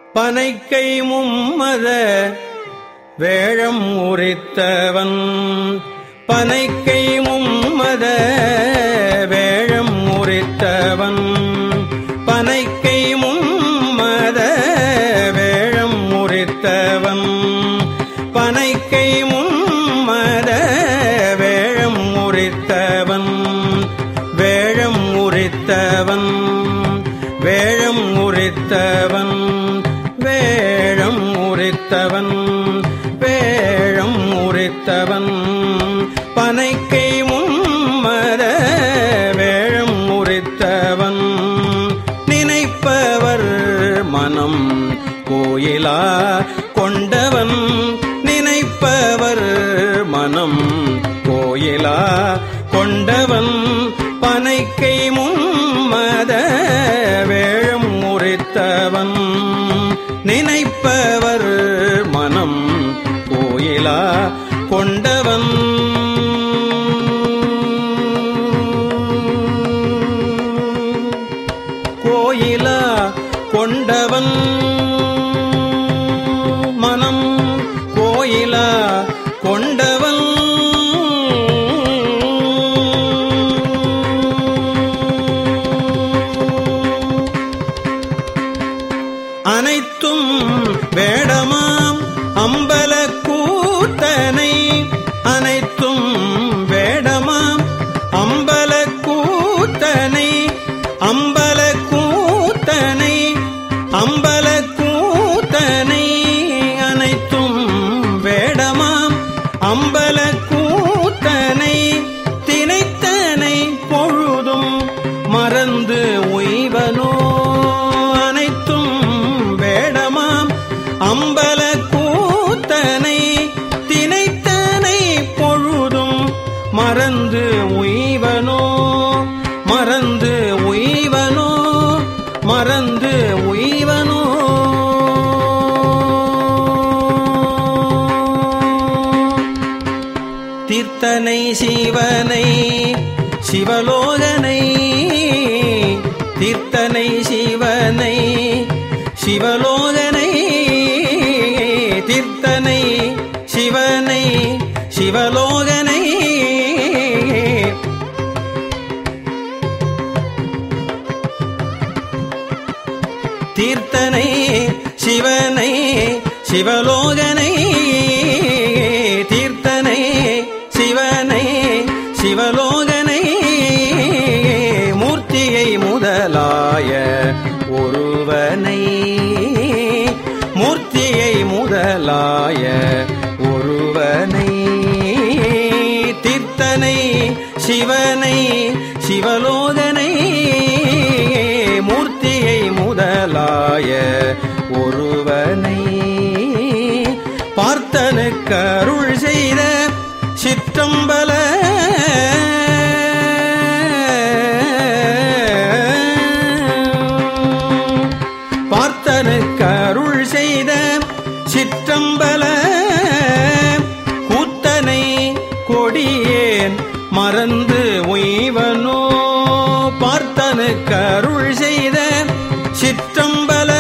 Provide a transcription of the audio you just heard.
பனைக்கை மும்மத வேழம் உரித்தவன் பனைக்கை மும்மத வேழம் உரித்தவன் பனைக்கை மும்மத வேழம் உரித்தவன் பனைக்கை மும்மத வேழம் உரித்தவன் வேழம் உரித்தவன் வேழம் உரித்தவன் வேழம் உரித்தவன் வேழம் உரித்தவன் பனைக்கை மும்மத வேழம் உரித்தவன் நினைப்பவர் மனம் கோயிலா கொண்டவன் நினைப்பவர் மனம் கோயிலா கொண்டவன் பனைக்கை மும்மத வேழம் உரைத்தவன் நினைப்பவர் மனம் கோயிலா கொண்டவன் கோயிலா கொண்டவன் மனம் கோயிலா கொண்டவன் அனைத்தும் வேடமாம் அம்பல கூத்தனை அனைத்தும் வேடமாம் அம்பல கூத்தனை அம்பல கூத்தனை அம்பல கூத்தனை அனைத்தும் வேடமாம் அம்பல கூத்தனை தினைத்தனை பொழுதும் மறந்து உய்வனோ அனைத்தும் வேடமாம் அம்பல கூத்தனை தினைத்தனை பொழுதும் மறந்து உய்வனோ மறந்து உய்வனோ மறந்து உய்வனோ தீர்த்தனை சிவனை சிவலோகனை தீர்த்தனை சிவனை சிவலோகனை தீர்த்தனை சிவனை சிவலோகனை தீர்த்தனை சிவனை சிவலோகனை தீர்த்தனை சிவனை சிவலோகனை மூர்த்தியை முதலாய ஒருவனை மூர்த்தியை முதலாய ஒருவனை தீர்த்தனை சிவனை சிவலோகனை மூர்த்தியை முதலாய ஒருவனை பார்த்தனுக்கு அருள் செய்த சிற்றம்பல பார்த்தனுக்கு அருள் செய்த சிற்றம்பல கூத்தனை கொடியேன் மறந்து உய்வனோ பார்த்தனுக்கு அருள் செய்த சிற்றம்பல